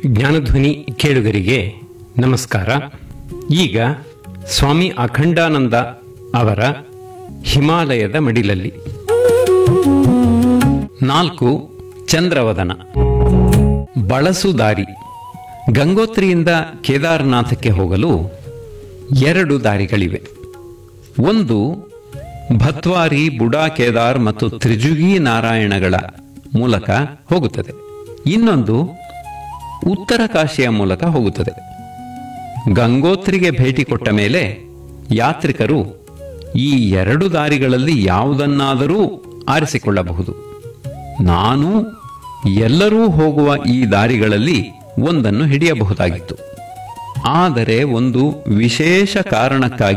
ಜ್ಞಾನಧ್ವನಿ ಕೇಳುಗರಿಗೆ ನಮಸ್ಕಾರ ಈಗ ಸ್ವಾಮಿ ಅಖಂಡಾನಂದ ಅವರ ಹಿಮಾಲಯದ ಮಡಿಲಲ್ಲಿ ನಾಲ್ಕು ಚಂದ್ರವದನ ಬಳಸು ದಾರಿ ಗಂಗೋತ್ರಿಯಿಂದ ಕೇದಾರನಾಥಕ್ಕೆ ಹೋಗಲು ಎರಡು ದಾರಿಗಳಿವೆ ಒಂದು ಭತ್ವಾರಿ ಬುಡಾ ಕೇದಾರ್ ಮತ್ತು ತ್ರಿಜುಗಿ ನಾರಾಯಣಗಳ ಮೂಲಕ ಹೋಗುತ್ತದೆ ಇನ್ನೊಂದು ಉತ್ತರ ಕಾಶಿಯ ಮೂಲಕ ಹೋಗುತ್ತದೆ ಗಂಗೋತ್ರಿಗೆ ಭೇಟಿ ಕೊಟ್ಟ ಮೇಲೆ ಯಾತ್ರಿಕರು ಈ ಎರಡು ದಾರಿಗಳಲ್ಲಿ ಯಾವುದನ್ನಾದರೂ ಆರಿಸಿಕೊಳ್ಳಬಹುದು ನಾನು ಎಲ್ಲರೂ ಹೋಗುವ ಈ ದಾರಿಗಳಲ್ಲಿ ಒಂದನ್ನು ಹಿಡಿಯಬಹುದಾಗಿತ್ತು ಆದರೆ ಒಂದು ವಿಶೇಷ ಕಾರಣಕ್ಕಾಗಿ